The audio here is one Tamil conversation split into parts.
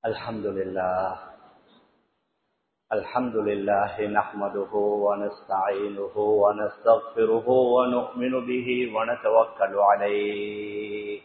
الحمد لله الحمد لله نحمده ونستعينه ونستغفره ونؤمن به ونتوكل عليه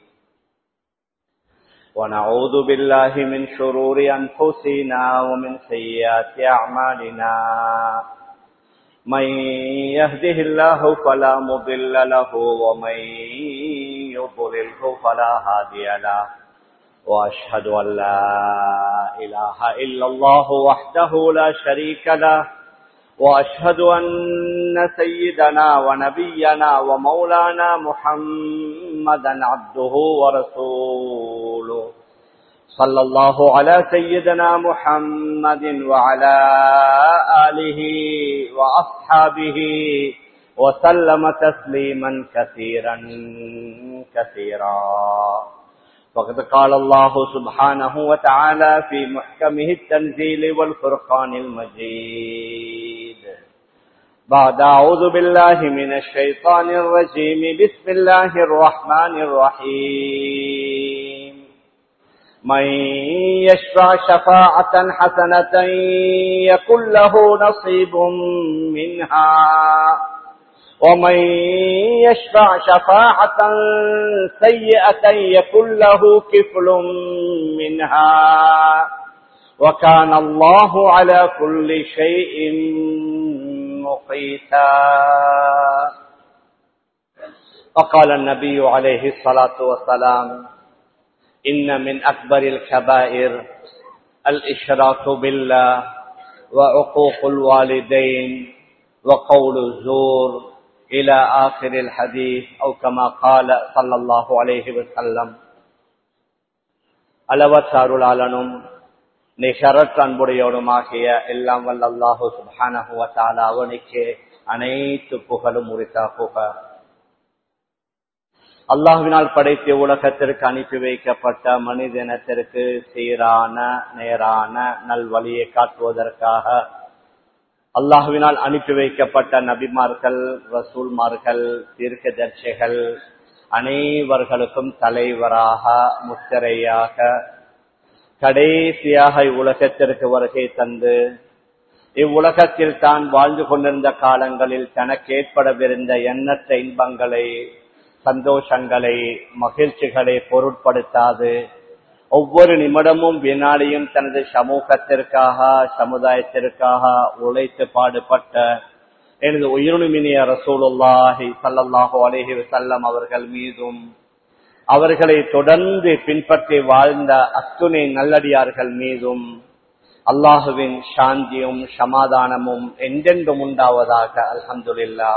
ونعوذ بالله من شرور أنفسنا ومن سيئات أعمالنا من يهده الله فلا مضل له ومن يضلله فلا هادي له وأشهد أن لا إله إلا الله وحده لا شريك له وأشهد أن سيدنا ونبينا ومولانا محمدا عبده ورسوله صلى الله على سيدنا محمد وعلى آله وأصحابه وسلم تسليما كثيرا كثيرا وقد قال الله سبحانه وتعالى في محكمه التنزيل والفرقان المجيد بعد أعوذ بالله من الشيطان الرجيم بسم الله الرحمن الرحيم من يشفع شفاعة حسنة يكن له نصيب منها ومن يشفع شفاعة سيئة يكن له كفل منها وكان الله على كل شيء مقيتا وقال النبي عليه الصلاة والسلام إن من أكبر الكبائر الإشراك بالله وعقوق الوالدين وقول الزور إلى آخر الحديث أو كما قال صلى الله عليه وسلم அளவற்ற அருளாளனும் நிகரற்ற அன்புடையோடுமாகிய எல்லாம் வல்ல அல்லாஹு சுபானகுவத்தால அவனுக்கு அனைத்து புகழும் உரித்தாகுக அல்லாஹுவினால் படைத்த உலகத்திற்கு அனுப்பி வைக்கப்பட்ட மனிதனத்திற்கு சீரான நேரான நல்வழியை காட்டுவதற்காக அல்லாஹுவினால் அனுப்பி வைக்கப்பட்ட நபிமார்கள் ரசூல்மார்கள் தீர்க்க தர்ஷிகள் அனைவர்களுக்கும் தலைவராக முத்திரையாக கடைசியாக இவ்வுலகத்திற்கு வருகை தந்து இவ்வுலகத்தில் தான் வாழ்ந்து கொண்டிருந்த காலங்களில் தனக்கு ஏற்படவிருந்த எண்ணற்ற இன்பங்களை சந்தோஷங்களை மகிழ்ச்சிகளை பொருட்படுத்தாது ஒவ்வொரு நிமிடமும் வினாடியும் தனது சமூகத்திற்காக சமுதாயத்திற்காக உழைத்து பாடுபட்ட எனது உயிரினுமினிய ரசூலுல்லாஹி சல்லாஹு அலேஹி வசல்லம் அவர்கள் மீதும் அவர்களை தொடர்ந்து பின்பற்றி வாழ்ந்த அத்துணை நல்லடியார்கள் மீதும் அல்லாஹுவின் சாந்தியும் சமாதானமும் எந்தென்றும் உண்டாவதாக அல்ஹம்துல்லா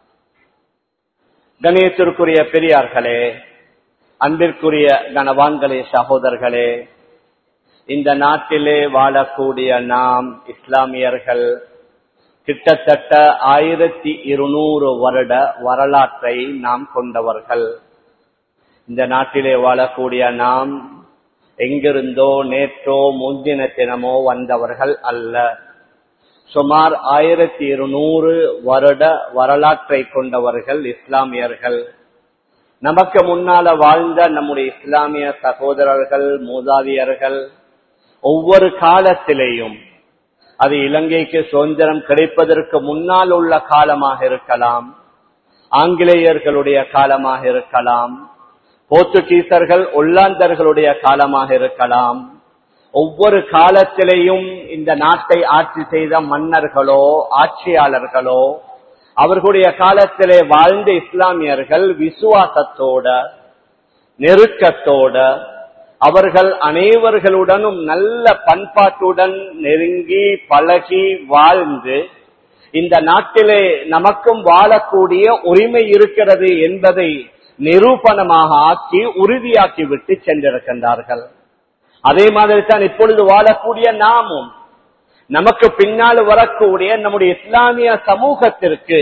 கணியத்திற்குரிய பெரியார்களே அன்பிற்குரிய கனவான்களே சகோதரர்களே இந்த நாட்டிலே வாழக்கூடிய நாம் இஸ்லாமியர்கள் கிட்டத்தட்ட ஆயிரத்தி இருநூறு வருட வரலாற்றை நாம் கொண்டவர்கள் இந்த நாட்டிலே வாழக்கூடிய நாம் எங்கிருந்தோ நேற்றோ முந்தின தினமோ வந்தவர்கள் அல்ல சுமார் ஆயிரத்தி இருநூறு வருட வரலாற்றை கொண்டவர்கள் இஸ்லாமியர்கள் நமக்கு முன்னால வாழ்ந்த நம்முடைய இஸ்லாமிய சகோதரர்கள் மூதாதியர்கள் ஒவ்வொரு காலத்திலேயும் அது இலங்கைக்கு சுதந்திரம் கிடைப்பதற்கு முன்னால் உள்ள காலமாக இருக்கலாம் ஆங்கிலேயர்களுடைய காலமாக இருக்கலாம் போர்த்துகீசர்கள் ஒல்லாந்தர்களுடைய காலமாக இருக்கலாம் ஒவ்வொரு காலத்திலேயும் இந்த நாட்டை ஆட்சி செய்த மன்னர்களோ ஆட்சியாளர்களோ அவர்களுடைய காலத்திலே வாழ்ந்த இஸ்லாமியர்கள் விசுவாசத்தோட நெருக்கத்தோட அவர்கள் அனைவர்களுடனும் நல்ல பண்பாட்டுடன் நெருங்கி பழகி வாழ்ந்து இந்த நாட்டிலே நமக்கும் வாழக்கூடிய உரிமை இருக்கிறது என்பதை நிரூபணமாக ஆக்கி உறுதியாக்கி விட்டு சென்றிருக்கின்றார்கள் அதே மாதிரி தான் இப்பொழுது வாழக்கூடிய நாமும் நமக்கு பின்னால் வரக்கூடிய நம்முடைய இஸ்லாமிய சமூகத்திற்கு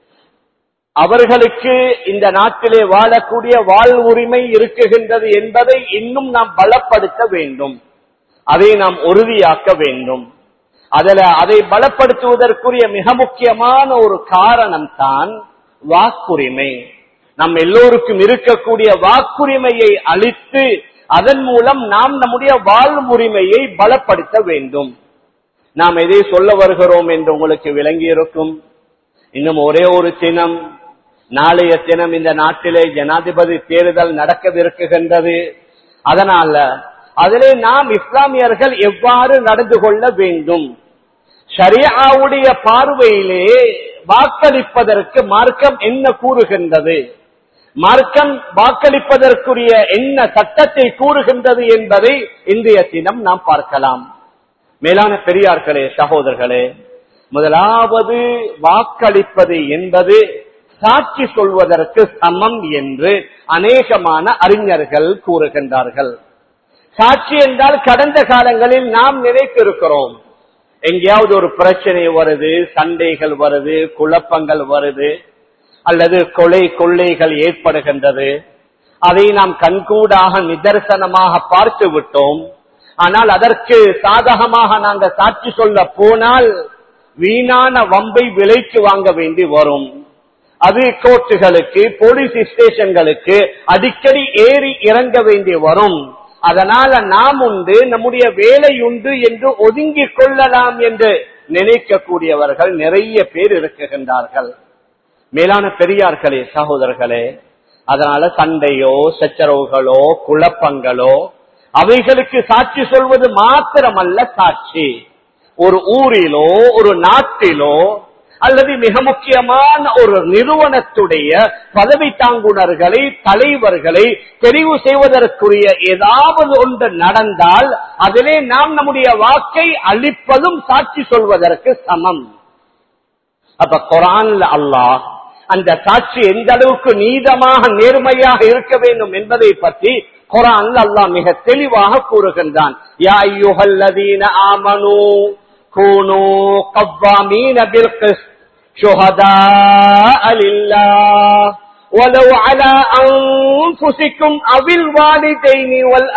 அவர்களுக்கு இந்த நாட்டிலே வாழக்கூடிய வாழ் உரிமை இருக்குகின்றது என்பதை இன்னும் நாம் பலப்படுத்த வேண்டும் அதை நாம் உறுதியாக்க வேண்டும் அதில் அதை பலப்படுத்துவதற்குரிய மிக முக்கியமான ஒரு காரணம் தான் வாக்குரிமை நம் எல்லோருக்கும் இருக்கக்கூடிய வாக்குரிமையை அளித்து அதன் மூலம் நாம் நம்முடைய வாழ்வுரிமையை பலப்படுத்த வேண்டும் நாம் எதை சொல்ல வருகிறோம் என்று உங்களுக்கு விளங்கி இருக்கும் இன்னும் ஒரே ஒரு தினம் நாளைய தினம் இந்த நாட்டிலே ஜனாதிபதி தேர்தல் நடக்கவிருக்குகின்றது அதனால அதிலே நாம் இஸ்லாமியர்கள் எவ்வாறு நடந்து கொள்ள வேண்டும் ஷரியாவுடைய பார்வையிலே வாக்களிப்பதற்கு மார்க்கம் என்ன கூறுகின்றது மார்க்கம் வாக்களிப்பதற்குரிய என்ன சட்டத்தை கூறுகின்றது என்பதை இன்றைய தினம் நாம் பார்க்கலாம் மேலான பெரியார்களே சகோதரர்களே முதலாவது வாக்களிப்பது என்பது சாட்சி சொல்வதற்கு சமம் என்று அநேகமான அறிஞர்கள் கூறுகின்றார்கள் சாட்சி என்றால் கடந்த காலங்களில் நாம் நினைத்திருக்கிறோம் எங்கேயாவது ஒரு பிரச்சனை வருது சண்டைகள் வருது குழப்பங்கள் வருது அல்லது கொலை கொள்ளைகள் ஏற்படுகின்றது அதை நாம் கண்கூடாக நிதர்சனமாக பார்த்து விட்டோம் ஆனால் அதற்கு சாதகமாக நாங்கள் சாட்சி சொல்ல போனால் வீணான வம்பை விலைக்கு வாங்க வேண்டி வரும் அது கோர்ட்டுகளுக்கு போலீஸ் ஸ்டேஷன்களுக்கு அடிக்கடி ஏறி இறங்க வேண்டி வரும் அதனால நாம் உண்டு நம்முடைய வேலை உண்டு என்று ஒதுங்கிக் கொள்ளலாம் என்று நினைக்கக்கூடியவர்கள் நிறைய பேர் இருக்குகின்றார்கள் மேலான பெரியார்களே சகோதரர்களே அதனால சண்டையோ சச்சரவுகளோ குழப்பங்களோ அவைகளுக்கு சாட்சி சொல்வது மாத்திரமல்ல சாட்சி ஒரு ஊரிலோ ஒரு நாட்டிலோ அல்லது மிக முக்கியமான ஒரு நிறுவனத்துடைய பதவி தாங்குனர்களை தலைவர்களை தெரிவு செய்வதற்குரிய ஏதாவது ஒன்று நடந்தால் அதிலே நாம் நம்முடைய வாக்கை அளிப்பதும் சாட்சி சொல்வதற்கு சமம் அப்ப குரான்ல அல்லாஹ் அந்த சாட்சி எந்த அளவுக்கு நீதமாக நேர்மையாக இருக்க வேண்டும் என்பதை பற்றி குரான்ல அல்லாஹ் மிக தெளிவாக கூறுகின்றான் யா ஐயுஹல்லதீன ஆமனு கூனு கவ்வாமீன பில்கிஸ் شهداء لله ولو على أنفسكم أو الوالدين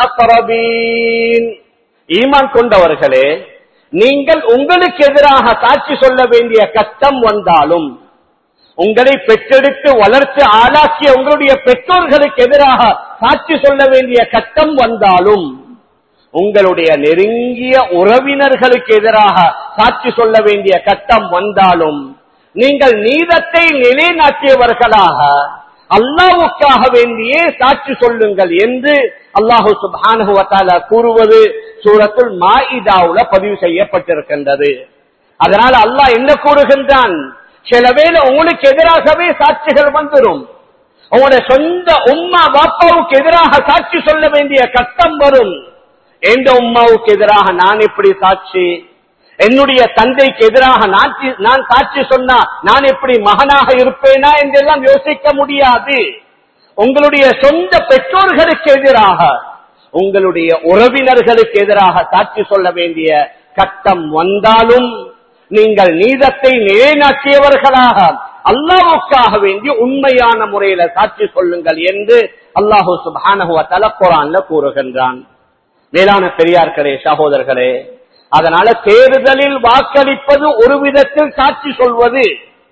والأقربين ஈமான் கொண்டவர்களே நீங்கள் உங்களுக்கு எதிராக சாட்சி சொல்ல வேண்டிய கஷ்டம் வந்தாலும் உங்களை பெற்றெடுத்து வளர்த்து ஆளாக்கிய உங்களுடைய பெற்றோர்களுக்கு எதிராக சாட்சி சொல்ல வேண்டிய கஷ்டம் வந்தாலும் உங்களுடைய நெருங்கிய உறவினர்களுக்கு எதிராக சாட்சி சொல்ல வேண்டிய கட்டம் வந்தாலும் நீங்கள் நீதத்தை நிலைநாட்டியவர்களாக அல்லாவுக்காக வேண்டியே சாட்சி சொல்லுங்கள் என்று அல்லாஹு சுபானுவத்தால கூறுவது சூரத்துள் மாயிதாவுல பதிவு செய்யப்பட்டிருக்கின்றது அதனால் அல்லாஹ் என்ன கூறுகின்றான் சில வேளை உங்களுக்கு எதிராகவே சாட்சிகள் வந்துடும் உங்களுடைய சொந்த உம்மா பாப்பாவுக்கு எதிராக சாட்சி சொல்ல வேண்டிய கட்டம் வரும் எந்த உம்மாவுக்கு எதிராக நான் எப்படி சாட்சி என்னுடைய தந்தைக்கு எதிராக நான் சாட்சி சொன்னா நான் எப்படி மகனாக இருப்பேனா என்றெல்லாம் யோசிக்க முடியாது உங்களுடைய சொந்த பெற்றோர்களுக்கு எதிராக உங்களுடைய உறவினர்களுக்கு எதிராக சாட்சி சொல்ல வேண்டிய கட்டம் வந்தாலும் நீங்கள் நீதத்தை நிலைநாட்டியவர்களாக அல்லாவுக்காக வேண்டி உண்மையான முறையில சாட்சி சொல்லுங்கள் என்று அல்லாஹூ சுபானகுவத்தால குரான்ல கூறுகின்றான் மேலான பெரியார்களே சகோதரர்களே அதனால தேர்தலில் வாக்களிப்பது ஒரு விதத்தில் சாட்சி சொல்வது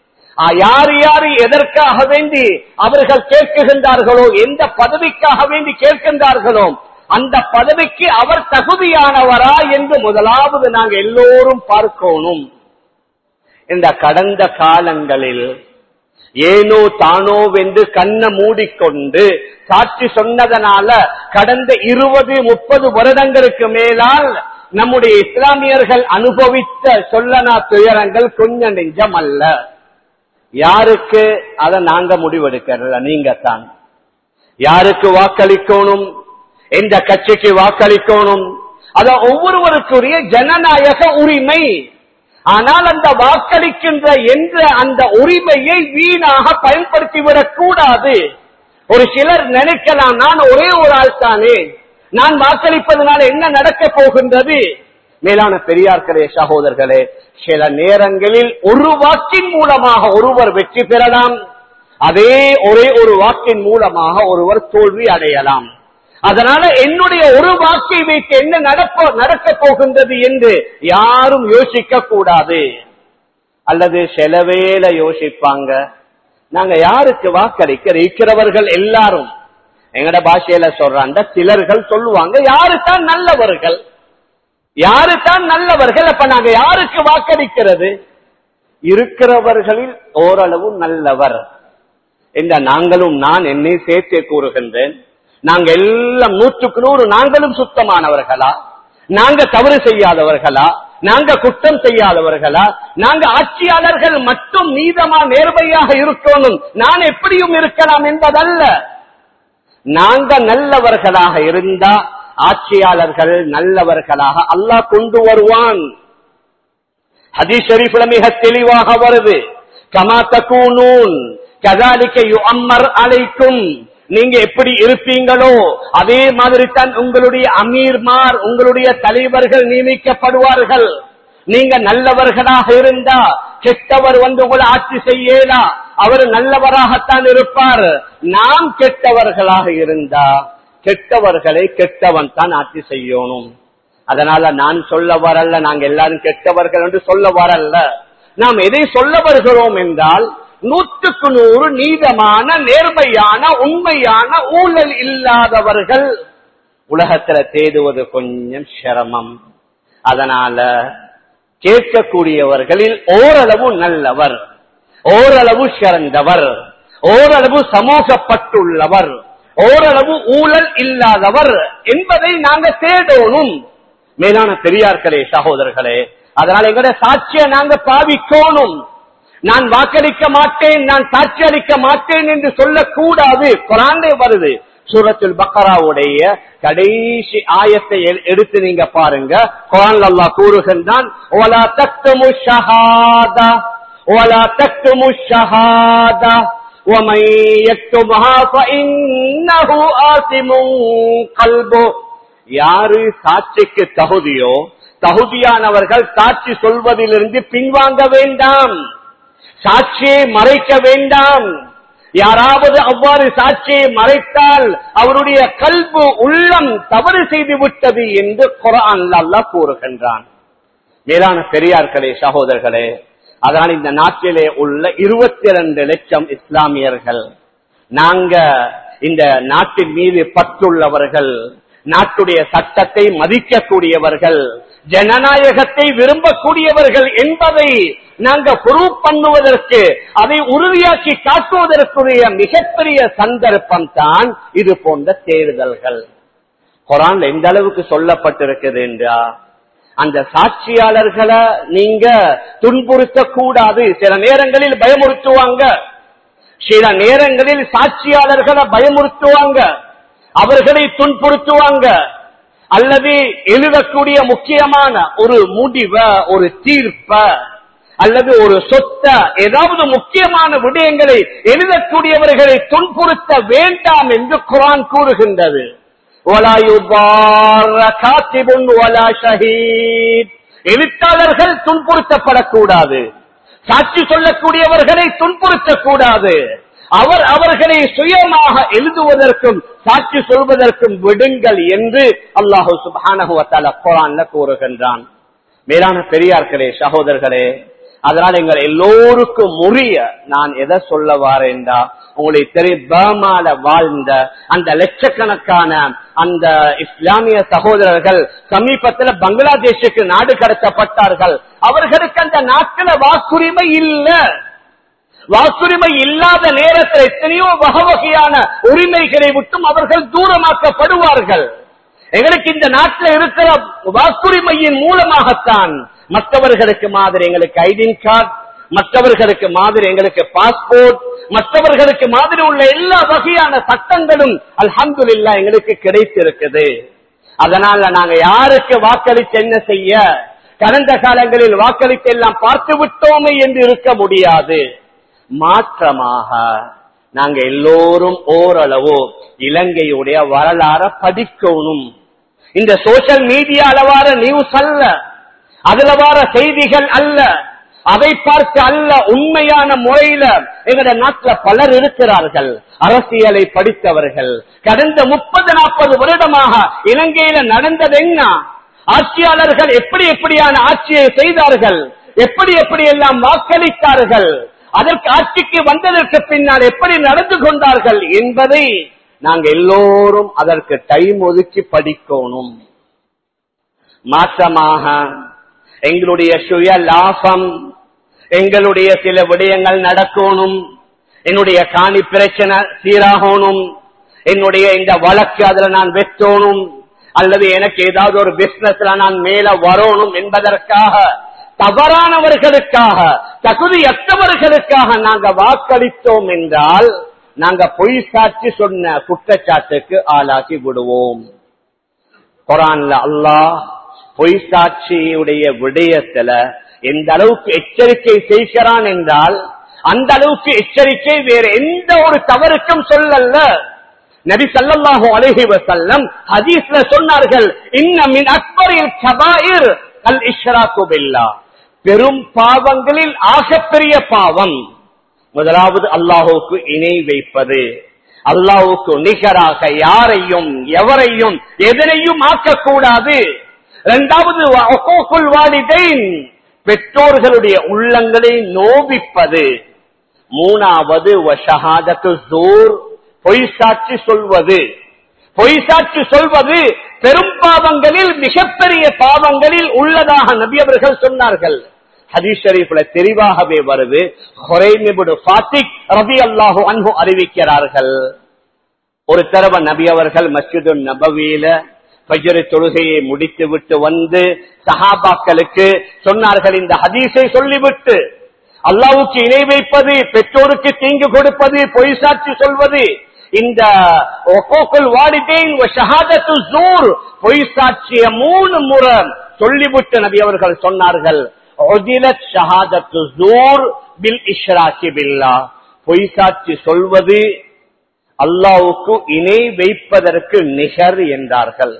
யார் யார் எதற்காக வேண்டி அவர்கள் கேட்குகின்றார்களோ எந்த பதவிக்காக வேண்டி கேட்கின்றார்களோ அந்த பதவிக்கு அவர் தகுதியானவரா என்று முதலாவது நாங்கள் எல்லோரும் பார்க்கணும் இந்த கடந்த காலங்களில் ஏனோ தானோ வென்று கண்ணை மூடிக்கொண்டு சாட்சி சொன்னதனால கடந்த இருபது முப்பது வருடங்களுக்கு மேலால் நம்முடைய இஸ்லாமியர்கள் அனுபவித்த சொல்லனா துயரங்கள் கொஞ்சம் நெஞ்சம் அல்ல யாருக்கு அதை நாங்க முடிவெடுக்கிறத நீங்க தான் யாருக்கு வாக்களிக்கணும் எந்த கட்சிக்கு வாக்களிக்கணும் அத ஒவ்வொருவருக்குரிய ஜனநாயக உரிமை ஆனால் அந்த வாக்களிக்கின்ற என்ற அந்த உரிமையை வீணாக பயன்படுத்திவிடக் கூடாது ஒரு சிலர் நினைக்கலாம் நான் ஒரே ஒரு ஆள் தானே நான் வாக்களிப்பதனால என்ன நடக்க போகின்றது மேலான பெரியார்களே சகோதரர்களே சில நேரங்களில் ஒரு வாக்கின் மூலமாக ஒருவர் வெற்றி பெறலாம் அதே ஒரே ஒரு வாக்கின் மூலமாக ஒருவர் தோல்வி அடையலாம் அதனால என்னுடைய ஒரு வாக்கை வைத்து என்ன நடப்ப நடக்க போகின்றது என்று யாரும் யோசிக்க கூடாது அல்லது செலவேல யோசிப்பாங்க நாங்க யாருக்கு வாக்களிக்க இருக்கிறவர்கள் எல்லாரும் எங்கட பாஷையில சொல்றாங்க சிலர்கள் சொல்லுவாங்க யாரு தான் நல்லவர்கள் யாரு தான் நல்லவர்கள் அப்ப நாங்க யாருக்கு வாக்களிக்கிறது இருக்கிறவர்களில் ஓரளவு நல்லவர் என்ற நாங்களும் நான் என்னை சேர்த்தே கூறுகின்றேன் நாங்க எல்லாம் நூற்றுக்கு நூறு நாங்களும் சுத்தமானவர்களா நாங்க தவறு செய்யாதவர்களா நாங்க குற்றம் செய்யாதவர்களா நாங்க ஆட்சியாளர்கள் மட்டும் நீதமா நேர்மையாக இருக்கணும் நான் எப்படியும் இருக்கலாம் என்பதல்ல நாங்க நல்லவர்களாக இருந்தா ஆட்சியாளர்கள் நல்லவர்களாக அல்லாஹ் கொண்டு வருவான் ஹதீஸ் ஷரீஃப்ல மிக தெளிவாக வருது கமா தகூனூன் கதாலிக்க யுஅம்மர் அலைக்கும் நீங்க எப்படி இருப்பீங்களோ அதே மாதிரி தான் உங்களுடைய அமீர்மார் உங்களுடைய தலைவர்கள் நியமிக்கப்படுவார்கள் நீங்க நல்லவர்களாக இருந்தா கெட்டவர் வந்து உங்களை ஆட்சி செய்யலா அவர் நல்லவராகத்தான் இருப்பார் நாம் கெட்டவர்களாக இருந்தா கெட்டவர்களை கெட்டவன் தான் ஆட்சி செய்யணும் அதனால நான் சொல்ல வரல நாங்க எல்லாரும் கெட்டவர்கள் என்று சொல்ல வரல நாம் எதை சொல்ல வருகிறோம் என்றால் நூற்றுக்கு நூறு நீதமான நேர்மையான உண்மையான ஊழல் இல்லாதவர்கள் உலகத்துல தேடுவது கொஞ்சம் சிரமம் அதனால கேட்கக்கூடியவர்களில் ஓரளவு நல்லவர் ஓரளவு சிறந்தவர் ஓரளவு சமூகப்பட்டுள்ளவர் ஓரளவு ஊழல் இல்லாதவர் என்பதை நாங்க தேடணும் மேலான பெரியார்களே சகோதரர்களே அதனால எங்களுடைய சாட்சியை நாங்க பாவிக்கணும் நான் வாக்களிக்க மாட்டேன் நான் சாட்சி அளிக்க மாட்டேன் என்று சொல்லக்கூடாது குரானே வருது சூரத்துல் பக்கராவுடைய கடைசி ஆயத்தை எ- எடுத்து நீங்க பாருங்க குரான் அல்லாஹ் கூறுகின்றான் "வலா தக்துமு ஷஹாதா வலா தக்துமு ஷஹாதா ومن يكتمها فإنه آثم قلبه யாரு சாட்சிக்கு தகுதியோ தகுதியானவர்கள் சாட்சி சொல்வதிலிருந்து பின்வாங்க வேண்டாம் சாட்சியை மறைக்க வேண்டாம் யாராவது அவ்வாறு சாட்சியை மறைத்தால் அவருடைய கல்பு உள்ளம் தவறு செய்து விட்டது என்று குரான் அல்லாஹ் கூறுகின்றான் மேலான பெரியார்களே சகோதரர்களே அதனால் இந்த நாட்டிலே உள்ள இருபத்தி இரண்டு லட்சம் இஸ்லாமியர்கள் நாங்க இந்த நாட்டின் மீது பற்றுள்ளவர்கள் நாட்டுடைய சட்டத்தை மதிக்கக்கூடியவர்கள் ஜனநாயகத்தை விரும்பக்கூடியவர்கள் என்பதை நாங்க ப்ரூவ் பண்ணுவதற்கு அதை உறுதியாக்கி காட்டுவதற்குரிய மிகப்பெரிய சந்தர்ப்பம் தான் இது போன்ற தேர்தல்கள் குரான் எந்த அளவுக்கு சொல்லப்பட்டிருக்குது என்றா அந்த சாட்சியாளர்களை நீங்க துன்புறுத்த கூடாது சில நேரங்களில் பயமுறுத்துவாங்க சில நேரங்களில் சாட்சியாளர்களை பயமுறுத்துவாங்க அவர்களை துன்புறுத்துவாங்க அல்லது எழுதக்கூடிய முக்கியமான ஒரு முடிவ ஒரு தீர்ப்ப அல்லது ஒரு சொத்த ஏதாவது முக்கியமான விடயங்களை எழுதக்கூடியவர்களை துன்புறுத்த வேண்டாம் என்று குரான் கூறுகின்றது وَلَا يُضَارَّ كَاتِبٌ وَلَا شَهِيدٌ. எழுத்தாளர்கள் துன்புறுத்தப்படக்கூடாது சாட்சி சொல்லக்கூடியவர்களை துன்புறுத்தக்கூடாது அவர் அவர்களை சுயமாக எழுதுவதற்கும் சாட்சி சொல்வதற்கும் விடுங்கள் என்று அல்லாஹு சுப்ஹானஹு வ தஆலா குர்ஆன்ல கூறுகின்றான் மேலான பெரியார்களே சகோதரர்களே அதனால் எங்கள் எல்லோருக்கும் முறிய நான் எதை சொல்ல வாரேன்டா உங்களுக்கு தெரியும் பர்மால வாழ்ந்த அந்த லட்சக்கணக்கான அந்த இஸ்லாமிய சகோதரர்கள் சமீபத்தில் பங்களாதேஷுக்கு நாடு கடத்தப்பட்டார்கள் அவர்களுக்கு அந்த நாட்டில் வாக்குரிமை இல்லை வாக்குரிமை இல்லாத நேரத்தில் எத்தனையோ வகை வகையான உரிமைகளை விட்டும் அவர்கள் தூரமாக்கப்படுவார்கள் எங்களுக்கு இந்த நாட்டில் இருக்கிற வாக்குரிமையின் மூலமாகத்தான் மற்றவர்களுக்கு மாதிரி எங்களுக்கு ஐடென்டி கார்டு மற்றவர்களுக்கு மாதிரி எங்களுக்கு பாஸ்போர்ட் மற்றவர்களுக்கு மாதிரி உள்ள எல்லா வகையான சட்டங்களும் அல்ஹம்துலில்லாஹ் எங்களுக்கு கிடைத்திருக்குது அதனால நாங்க யாருக்கு வாக்களித்து என்ன செய்ய கடந்த காலங்களில் வாக்களித்து எல்லாம் பார்த்து விட்டோமே என்று இருக்க முடியாது மாற்றமாக நாங்க எல்லோரும் ஓரளவு இலங்கையுடைய வரலாற படிக்கணும் இந்த சோசியல் மீடியால வார நியூஸ் அல்ல அதுல வார செய்திகள் அல்ல அதை பார்த்து அல்ல உண்மையான முறையில எங்கட நாட்டுல பலர் இருக்கிறார்கள் அரசியலை படித்தவர்கள் கடந்த முப்பது நாற்பது வருடமாக இலங்கையில நடந்தது என்ன ஆட்சியாளர்கள் எப்படி எப்படியான ஆட்சியை செய்தார்கள் எப்படி எப்படி எல்லாம் வாக்களித்தார்கள் அதற்கு ஆட்சிக்கு வந்ததற்கு பின்னால் எப்படி நடந்து கொண்டார்கள் என்பதை நாங்க எல்லோரும் அதற்கு டைம் ஒதுக்கி படிக்கணும் மாற்றமாக எங்களுடைய சுய லாபம் எங்களுடைய சில விடயங்கள் நடக்கணும் என்னுடைய காணி பிரச்சனை சீராகணும் என்னுடைய இந்த வழக்கு அதுல நான் வெற்றணும் அல்லது எனக்கு ஏதாவது ஒரு பிசினஸ்ல நான் மேல வரணும் என்பதற்காக தவறானவர்களுக்காக தகுதியற்றவர்களுக்காக நாங்க வாக்களித்தோம் என்றால் நாங்க பொய் சாட்சி சொன்ன குற்றச்சாட்டுக்கு ஆளாக்கி விடுவோம் குரான்ல அல்லாஹ் பொய் சாட்சியுடைய விடயத்துல எந்த அளவுக்கு எச்சரிக்கை செய்கிறான் என்றால் அந்த அளவுக்கு எச்சரிக்கை வேற எந்த ஒரு தவறுக்கும் சொல்லல்ல நபி ஸல்லல்லாஹு அலைஹி வஸல்லம் ஹதீஸ்ல சொன்னார்கள் இன்ன மின் அக்பரில் கபாயிர் அல் இஷ்ராக்கு பில்லாஹ் பெரும் பாவங்களில் ஆகப்பெரிய பாவம் முதலாவது அல்லாஹுக்கு இணை வைப்பது அல்லாஹுக்கு நிகராக யாரையும் எவரையும் எதனையும் ஆக்கக்கூடாது இரண்டாவது வஅகூகுல் வாலிதைன் பெற்றோர்களுடைய உள்ளங்களை நோவிப்பது மூணாவது வஷஹாதத்து ஜூர் பொய் சாட்சி சொல்வது பொய் சாட்சி சொல்வது பெரும் பாவங்களில் மிகப்பெரிய பாவங்களில் உள்ளதாக நபி அவர்கள் சொன்னார்கள் ஹதீஸ் ஷரீஃப்ல தெளிவாகவே வருது ஹுரைமிபுடு ஃபாத்திக் ரபி அல்லாஹு அன்ஹு அறிவிக்கிறார்கள் ஒரு தடவை நபி அவர்கள் மஸ்ஜிது நபவியில ஃபஜ்ர் தொழுகையை முடித்து விட்டு வந்து சஹாபாக்களுக்கு சொன்னார்கள் இந்த ஹதீஸை சொல்லிவிட்டு அல்லாவுக்கு இணை வைப்பது பெற்றோருக்கு தீங்கு கொடுப்பது பொய் சாட்சி சொல்வது இந்த ஒகோக்குல் வாடிதேன் ஷஹாதத்து ஜூர் பொய் சாட்சிய மூணு முறை சொல்லிவிட்டு நபி அவர்கள் சொன்னார்கள் ஒதிலத் ஷஹாதத்து ஜூர் பில் இஷ்ராக்கி பில்லா பொய் சாட்சி சொல்வது அல்லாவுக்கு இணை வைப்பதற்கு நிகர் என்றார்கள்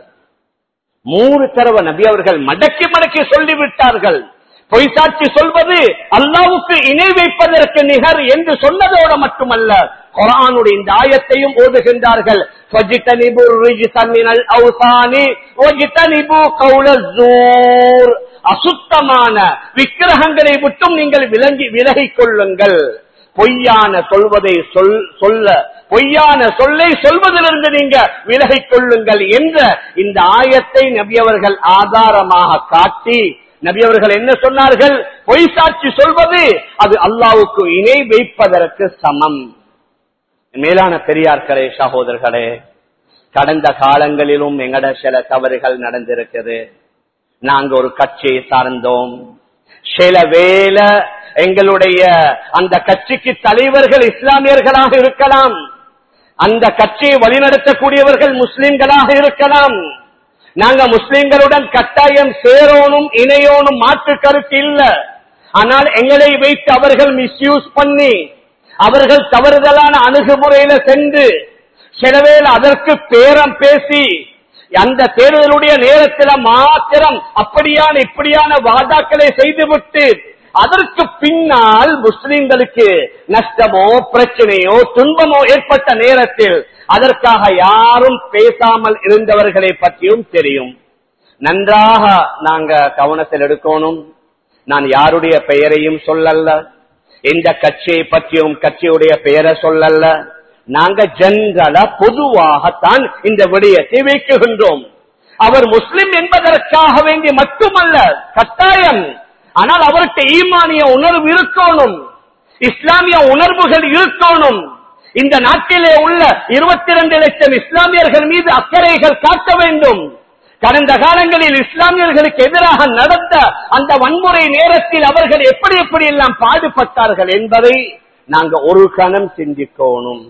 மூணு தடவை நபி அவர்கள் மடக்கி மடக்கி சொல்லிவிட்டார்கள் பொய் சாட்சி சொல்வது அல்லாவுக்கு இணை வைப்பதற்கு நிகர் என்று சொன்னதோடு மட்டுமல்ல குரானுடைய இந்த ஆயத்தையும் ஓதுகின்றார்கள் فَاجْتَنِبُوا الرِّجْسَ مِنَ الْأَوْثَانِ وَاجْتَنِبُوا قَوْلَ الزُّورِ அசுத்தமான விக்கிரகங்களை விட்டும் நீங்கள் விளங்கி விலகிக் கொள்ளுங்கள் பொய்யான சொல்வதை சொல் சொல்ல பொய்யான சொல்லை சொல்வதிலிருந்து நீங்க விலகிக் கொள்ளுங்கள் என்ற இந்த ஆயத்தை நபி அவர்கள் ஆதாரமாக காட்டி நபி அவர்கள் என்ன சொன்னார்கள் பொய் சாட்சி சொல்வது அது அல்லாவுக்கு இணை வைப்பதற்கு சமம் மேலான பெரியார்களே சகோதரர்களே கடந்த காலங்களிலும் எங்கட சில தவறுகள் நடந்திருக்குது நாங்க ஒரு கட்சியை சார்ந்தோம் சில வேலை எங்களுடைய அந்த கட்சிக்கு தலைவர்கள் இஸ்லாமியர்களாக இருக்கலாம் அந்த கட்சியை வழிநடத்தக்கூடியவர்கள் முஸ்லிம்களாக இருக்கலாம் நாங்க முஸ்லிம்களுடன் கட்டாயம் சேரோனும் இணையோனும் மாற்று கருத்து இல்ல ஆனால் எங்களை வைத்து அவர்கள் மிஸ்யூஸ் பண்ணி அவர்கள் தவறுதலான அணுகுமுறையில சென்று சிலவேல் அதற்கு பேரம் பேசி அந்த தேர்தலுடைய நேரத்தில் மாத்திரம் அப்படியான இப்படியான வாதாக்களை செய்துவிட்டு அதற்கு பின்னால் முஸ்லிம்களுக்கு நஷ்டமோ பிரச்சனையோ துன்பமோ ஏற்பட்ட நேரத்தில் அதற்காக யாரும் பேசாமல் இருந்தவர்களை பற்றியும் தெரியும் நன்றாக நாங்க கவனத்தில் எடுக்கணும் நான் யாருடைய பெயரையும் சொல்லல்ல எந்த கட்சியை பற்றியும் கட்சியுடைய பெயரை சொல்லல்ல நாங்க ஜென்ரலா பொதுவாகத்தான் இந்த விடயத்தை வைக்குகின்றோம் அவர் முஸ்லிம் என்பதற்காக வேண்டி மட்டுமல்ல கட்டாயம் ஆனால் அவருக்கு ஈமானிய உணர்வு இருக்கணும் இஸ்லாமிய உணர்வுகள் இருக்கணும் இந்த நாட்டிலே உள்ள இருபத்தி இரண்டு லட்சம் இஸ்லாமியர்கள் மீது அக்கறைகள் காட்ட வேண்டும் கடந்த காலங்களில் இஸ்லாமியர்களுக்கு எதிராக நடந்த அந்த வன்முறை நேரத்தில் அவர்கள் எப்படி எப்படி எல்லாம் பாடுபட்டார்கள் என்பதை நாங்க ஒரு கணம் சிந்திக்கணும்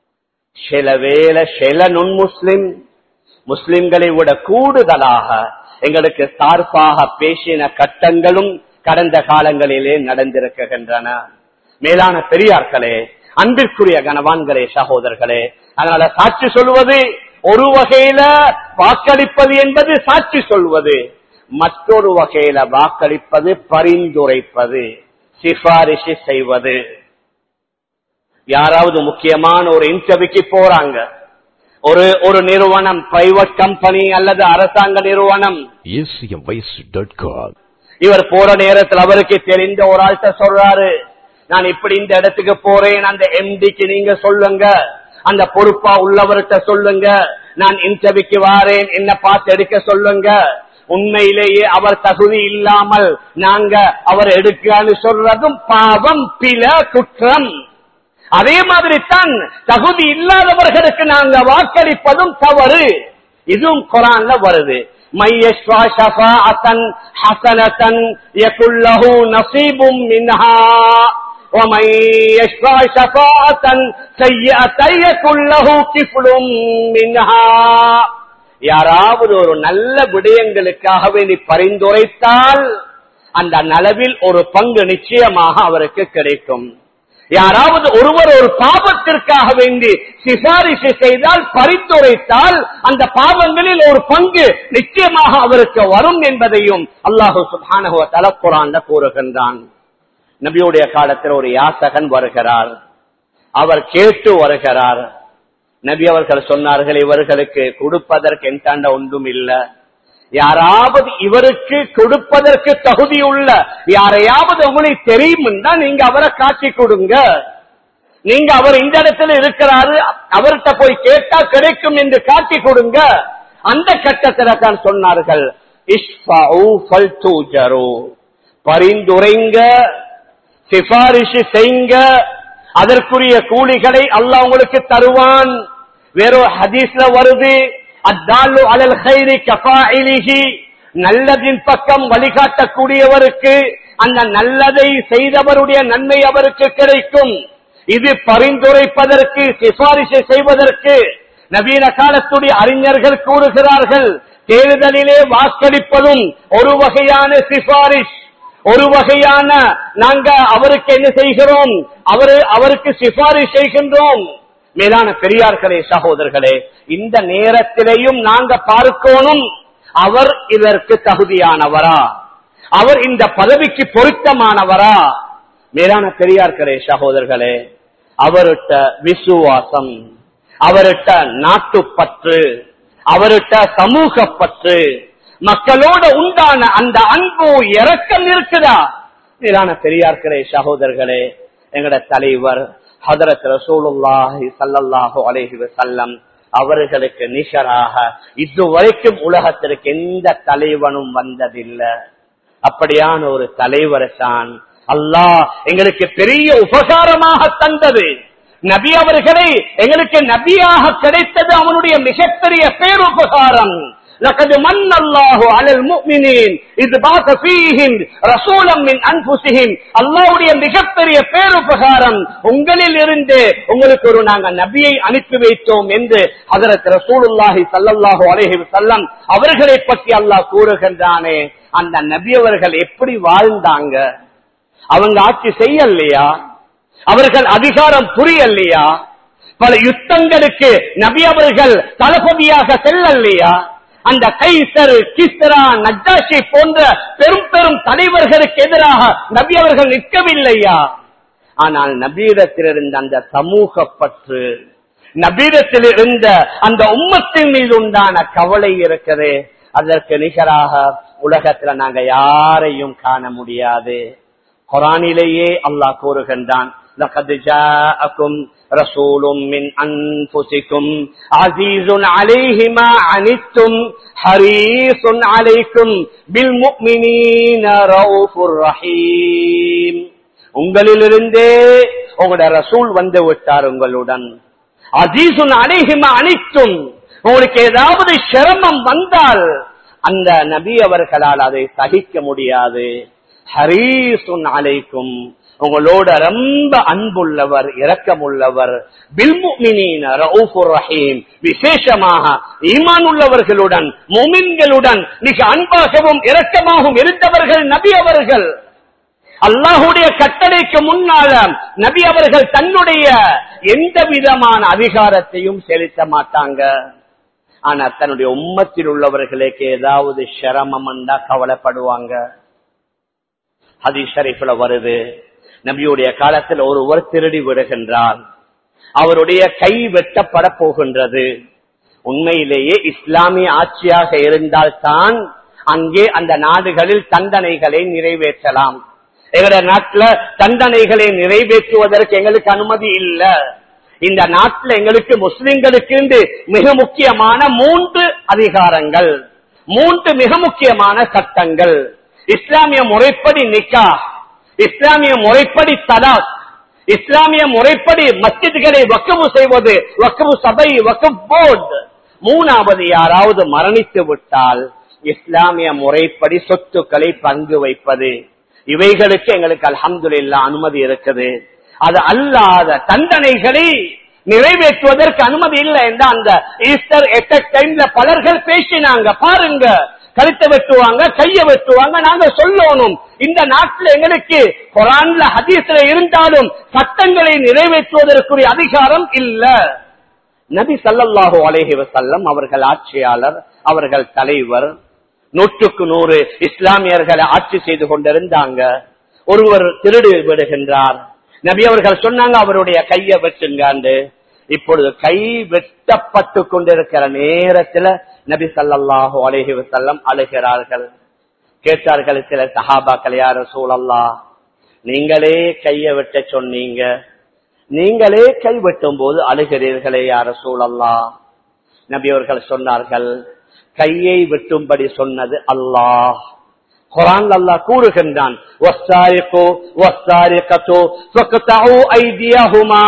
சில வேலை சில நுண் முஸ்லிம் முஸ்லிம்களை விட கூடுதலாக எங்களுக்கு சார்பாக பேசின கட்டங்களும் கடந்த காலங்களிலே நடந்திருக்கின்றன மேலான பெரியார்களே அன்பிற்குரிய கனவான்களே சகோதரர்களே அதனால சாட்சி சொல்வது ஒரு வகையில வாக்களிப்பது என்பது சாட்சி சொல்வது மற்றொரு வகையில வாக்களிப்பது பரிந்துரைப்பது சிபாரிசு செய்வது யாராவது முக்கியமான ஒரு இன்டர்வியூக்கு போறாங்க ஒரு ஒரு நிறுவனம் பிரைவேட் கம்பெனி அல்லது அரசாங்க நிறுவனம் acmvoice.com. இவர் போற நேரத்தில் அவருக்கு தெரிந்த ஒரு ஆள்கிட்ட சொல்றாரு நான் இப்படி இந்த இடத்துக்கு போறேன் அந்த எம்டிக்கு நீங்க சொல்லுங்க அந்த பொறுப்பா உள்ளவர்கிட்ட சொல்லுங்க நான் இன்டர்விக்கு வாரேன் என்ன பார்த்து எடுக்க சொல்லுங்க உண்மையிலேயே அவர் தகுதி இல்லாமல் நாங்க அவர் எடுக்கன்னு சொல்றதும் பாவம் பில குற்றம் அதே மாதிரி தான் தகுதி இல்லாதவர்களுக்கு நாங்க வாக்களிப்பதும் தவறு இதுவும் குரான்ல வருது மையஸ்வா ஷஃபாஅத்தன் ஹஸனத்தன் யகுல்லஹு நஸீபும் மின்ஹா ومن يشفع شفاعة سيئة يكن له كفل منها யாராவது ஒரு நல்ல விடயங்களுக்காக வேண்டி பரிந்துரைத்தால் அந்த நலவில் ஒரு பங்கு நிச்சயமாக அவருக்கு கிடைக்கும் யாராவது ஒருவர் ஒரு பாவத்திற்காக வேண்டி சிபாரிசு செய்தால் பரிந்துரைத்தால் அந்த பாவங்களில் ஒரு பங்கு நிச்சயமாக அவருக்கு வரும் என்பதையும் அல்லாஹு சுபானகுவ தலக்குறான் கூறுகின்றான் நபியுடைய காலத்தில் ஒரு யாசகன் வருகிறார் அவர் கேட்டு வருகிறார் நபி அவர்கள் சொன்னார்கள் இவர்களுக்கு கொடுப்பதற்கு என்டாண்ட ஒன்றும் இல்ல யாராவது இவருக்கு கொடுப்பதற்கு தகுதியுள்ள யாரையாவது உங்களுக்கு தெரியும் தான் நீங்க அவரை காட்சி கொடுங்க நீங்க அவர் இந்த இடத்துல இருக்கிறாரு அவர்கிட்ட போய் கேட்டா கிடைக்கும் என்று காட்டி கொடுங்க அந்த கட்டத்தில் தான் சொன்னார்கள் இஷ்ஃபஉ ஃபல்துஜரு. பரிந்துரைங்க சிபாரிசு செய்யுங்க அதற்குரிய கூலிகளை அல்லாஹ் உங்களுக்கு தருவான் வேற ஹதீஸ்ல வருது அத்தாலு அலல் ஹைரி கஃபாயிலிஹி நல்லதின் பக்கம் வழிகாட்டக்கூடியவருக்கு அந்த நல்லதை செய்தவருடைய நன்மை அவருக்கு கிடைக்கும் இது பரிந்துரைப்பதற்கு சிபாரிசு செய்வதற்கு நவீன காலத்துடைய அறிஞர்கள் கூறுகிறார்கள் தேர்தலிலே வாக்களிப்பதும் ஒரு வகையான சிபாரிஷ் ஒரு வகையான நாங்க அவருக்கு என்ன செய்கிறோம் அவரு அவருக்கு சிபாரிசு செய்கின்றோம் மேலான பெரியார்களே சகோதரர்களே இந்த நேரத்திலேயும் நாங்க பார்க்கணும் அவர் இதற்கு தகுதியானவரா அவர் இந்த பதவிக்கு பொருத்தமானவரா மேலான பெரியார்களே சகோதரர்களே அவர்கிட்ட விசுவாசம் அவர்கிட்ட நாட்டுப்பற்று அவர்கிட்ட சமூக பற்று மக்களோட உண்டான அந்த அன்பு இறக்கம் இருக்குதா மேலான பெரியார்களே சகோதரர்களே எங்கட தலைவர் ஹதரத் ரசூலுல்லாஹி ஸல்லல்லாஹு அலைஹி வஸல்லம் அவர்களுக்கு நிகராக இதுவரைக்கும் உலகத்திற்கு எந்த தலைவனும் வந்ததில்லை அப்படியான ஒரு தலைவர் தான் அல்லாஹ் எங்களுக்கு பெரிய உபகாரமாக தந்தது நபி அவர்களை எங்களுக்கு நபியாக கிடைத்தது அவனுடைய மிகப்பெரிய பேருபகாரம் لقد من الله على المؤمنين إذ بعث فيهم رسولا من أنفسهم அல்லாஹ்வுடைய மிகப்பெரிய பேருபகாரம் உங்களில் இருந்து உங்களுக்கு ஒரு நாங்க நபியை அனுப்பி வைத்தோம் என்று ஹதரத் ரசூலுல்லாஹி ஸல்லல்லாஹு அலைஹி வஸல்லம் அவர்களை பற்றி அல்லாஹ் கூறுகின்றானே அந்த நபி அவர்கள் எப்படி வாழ்ந்தாங்க அவங்க ஆட்சி செய்யலையா அவர்கள் அதிகாரம் புரியலையா பல யுத்தங்களுக்கு நபி அவர்கள் தளபதியாக செல்லலையா அந்த கைசர் கிஸ்ரா நஜாஷி போன்ற பெரும் பெரும் தலைவர்களுக்கு எதிராக நபி அவர்கள் நிற்கவில்லையா ஆனால் நபீரத்தில் இருந்த அந்த சமூக பற்று நபீரத்தில் இருந்த அந்த உம்மத்தின் மீது உண்டான கவலை இருக்குது அதற்கு நிகராக உலகத்துல நாங்க யாரையும் காண முடியாது குரானிலேயே அல்லாஹ் கூறுகின்றான் لقد جاءكم رسول من أنفسكم عزيز عليه ما عنتم حريص عليكم بالمؤمنين رؤوف رحيم உங்களிலிருந்தே உங்களோட ரசூல் வந்து விட்டார் உங்களுடன் அசீசுன் அணைகிம அனைத்தும் உங்களுக்கு ஏதாவது சிரமம் வந்தால் அந்த நபி அவர்களால் அதை சகிக்க முடியாது ஹரீசுன் அலைக்கும் உங்களோட ரொம்ப அன்புள்ளவர் இரக்கமுள்ளவர் பில்முமினீன ரவுஃபுர் ரஹீம் விசேஷமாக ஈமான் உள்ளவர்களுடன் முமின்களுடன் மிக அன்பாகவும் இரக்கமாகவும் இருந்தவர்கள் நபி அவர்கள் அல்லாஹுடைய கட்டளைக்கு முன்னால நபி அவர்கள் தன்னுடைய எந்த விதமான அதிகாரத்தையும் செலுத்த மாட்டாங்க ஆனா தன்னுடைய உம்மத்தில் உள்ளவர்களுக்கு ஏதாவது சிரமம் வந்தா கவலைப்படுவாங்க ஹதீஸ் ஷரீஃப்ல வருது நபியுடைய காலத்தில் ஒருவர் திருடி விடுகின்றார் அவருடைய கை வெட்டப்பட போகின்றது உண்மையிலேயே இஸ்லாமிய ஆட்சியாக இருந்தால்தான் அங்கே அந்த நாடுகளில் தண்டனைகளை நிறைவேற்றலாம் எங்களுடைய நாட்டுல தண்டனைகளை நிறைவேற்றுவதற்கு எங்களுக்கு அனுமதி இல்ல இந்த நாட்டில் எங்களுக்கு முஸ்லிம்களுக்கு என்று மிக முக்கியமான மூன்று அதிகாரங்கள் மூன்று மிக முக்கியமான சட்டங்கள் இஸ்லாமிய முறைப்படி நிக்கா இஸ்லாமிய முறைப்படி தலாக் இஸ்லாமிய முறைப்படி மஸ்ஜித்களை வக்கவு செய்வது வக்கவு சபை வக்கவு போர்டு மூணாவது யாராவது மரணித்து விட்டால் இஸ்லாமிய முறைப்படி சொத்துக்களை பங்கு வைப்பது இவைகளுக்கு எங்களுக்கு அல்ஹம்துலில்லா அனுமதி இருக்குது அது அல்லாத தண்டனைகளை நிறைவேற்றுவதற்கு அனுமதி இல்லை என்ற அந்த ஈஸ்டர் எட்டக் டைம்ல பலர்கள் பேசினாங்க பாருங்க கழுத்தை வெட்டுவாங்க கைய வெட்டுவாங்க நாங்க சொல்லணும் இந்த நாட்டில் எங்களுக்கு குரான்ல ஹதீஸ்ல இருந்தாலும் சட்டங்களை நிறைவேற்றுவதற்குரிய அதிகாரம் இல்ல நபி ஸல்லல்லாஹு அலைஹி வஸல்லம் அவர்கள் ஆட்சியாளர் அவர்கள் தலைவர் நூற்றுக்கு நூறு இஸ்லாமியர்களை ஆட்சி செய்து கொண்டிருந்தாங்க ஒருவர் திருடி விடுகின்றார் நபி அவர்கள் சொன்னாங்க அவருடைய கையை வெட்டுங்காண்டு இப்பொழுது கை வெட்டப்பட்டு கொண்டிருக்கிற நேரத்துல நபி ஸல்லல்லாஹு அலைஹி வஸல்லம் அழுகிறார்கள் கேட்டார்கள் சில சஹாபாக்கள் யார சூழல்லா நீங்களே கையை வெட்ட சொன்னீங்க நீங்களே கை வெட்டும் போது அழுகிறீர்களே யார சூழல்லா நபி அவர்கள் சொன்னார்கள் கையை வெட்டும்படி சொன்னது அல்லாஹ் குரான் அல்லாஹ் கூறுகின்றான் "வஸ்ஸாரிகு வஸ்ஸாரிகத்து ஃபக்தஉ ஐதியஹுமா."